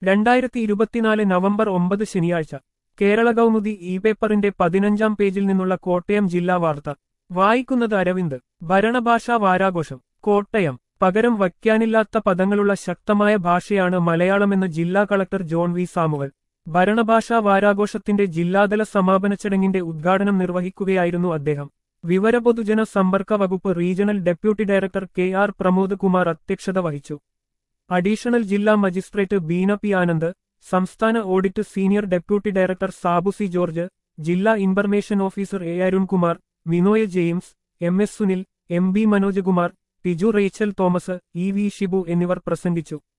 രണ്ടായിരത്തി ഇരുപത്തിനാല് നവംബർ ഒമ്പത് ശനിയാഴ്ച കേരള കൗമുദി ഇ പേപ്പറിന്റെ പതിനഞ്ചാം പേജിൽ നിന്നുള്ള കോട്ടയം ജില്ലാ വാർത്ത വായിക്കുന്നത് അരവിന്ദ് ഭരണഭാഷാ വാരാഘോഷം കോട്ടയം പകരം വയ്ക്കാനില്ലാത്ത പദങ്ങളുള്ള ശക്തമായ ഭാഷയാണ് മലയാളമെന്ന് ജില്ലാ കളക്ടർ ജോൺ വി സാമുവൽ ഭരണഭാഷാ വാരാഘോഷത്തിന്റെ ജില്ലാതല സമാപന ചടങ്ങിന്റെ ഉദ്ഘാടനം നിർവഹിക്കുകയായിരുന്നു അദ്ദേഹം വിവര പൊതുജന സമ്പർക്ക വകുപ്പ് regional deputy director K R Pramod Kumar അധ്യക്ഷത വഹിച്ചു അഡീഷണൽ ജില്ലാ മജിസ്ട്രേറ്റ് ബീന പി ആനന്ദ് സംസ്ഥാന audit senior deputy director Sabu C George ജില്ലാ information officer A Arunkumar Vinoy James M S Sunil M B Manojakumar Tiju Rachel Thomas E V Shibu എന്നിവർ പ്രസംഗിച്ചു